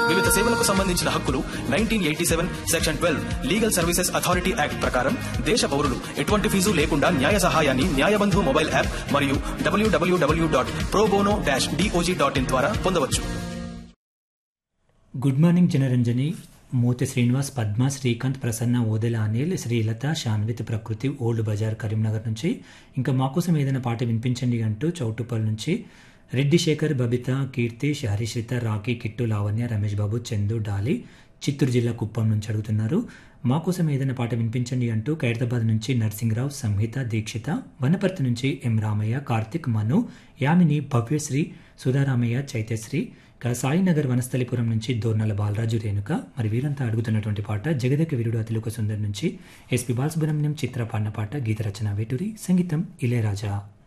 వివిధ సేవలకు సంబంధించిన హక్కులు nineteen eighty seven section twelve legal services authority act ప్రకారం దేశ పౌరులు ఎటువంటి ఫీజు లేకుండా న్యాయ సహాయాన్ని న్యాయబంధు మొబైల్ యాప్ మరియు WWW dot probono dash DOJ dot in ద్వారా పొందవచ్చు గుడ్ మార్నింగ్ జనరంజని మూతి శ్రీనివాస్ పద్మ శ్రీకాంత్ ప్రసన్న ఓదెల అనిల్ శ్రీలత శాన్విత్ ప్రకృతి ఓల్డ్ బజార్ కరీంనగర్ నుంచి ఇంకా మా కోసం ఏదైనా పాట వినిపించండి అంటూ చౌటుపల్ నుంచి రెడ్డి శేఖర్ బబిత కీర్తి హరిశ్రిత రాఖీ కిట్టు లావణ్య రమేష్ బాబు చందు డాలి చిత్తూరు జిల్లా కుప్పం నుంచి అడుగుతున్నారు మా కోసం ఏదైనా పాట వినిపించండి అంటూ ఖైరతాబాద్ నుంచి నర్సింగ్రావు సంహిత దీక్షిత వనపర్తి నుంచి ఎం రామయ్య కార్తిక్ మను యామిని భవ్యశ్రీ సుధారామయ్య చైత్యశ్రీ ఇక సాయినగర్ వనస్థలిపురం నుంచి దోర్నల బాలరాజు రేణుక మరి వీరంతా అడుగుతున్నటువంటి పాట జగదక వీరుడు అతిలోక సుందర్ నుంచి ఎస్పి బాలసుబ్రహ్మణ్యం చిత్ర పాడిన పాట గీత రచన వేటూరి సంగీతం ఇళయరాజా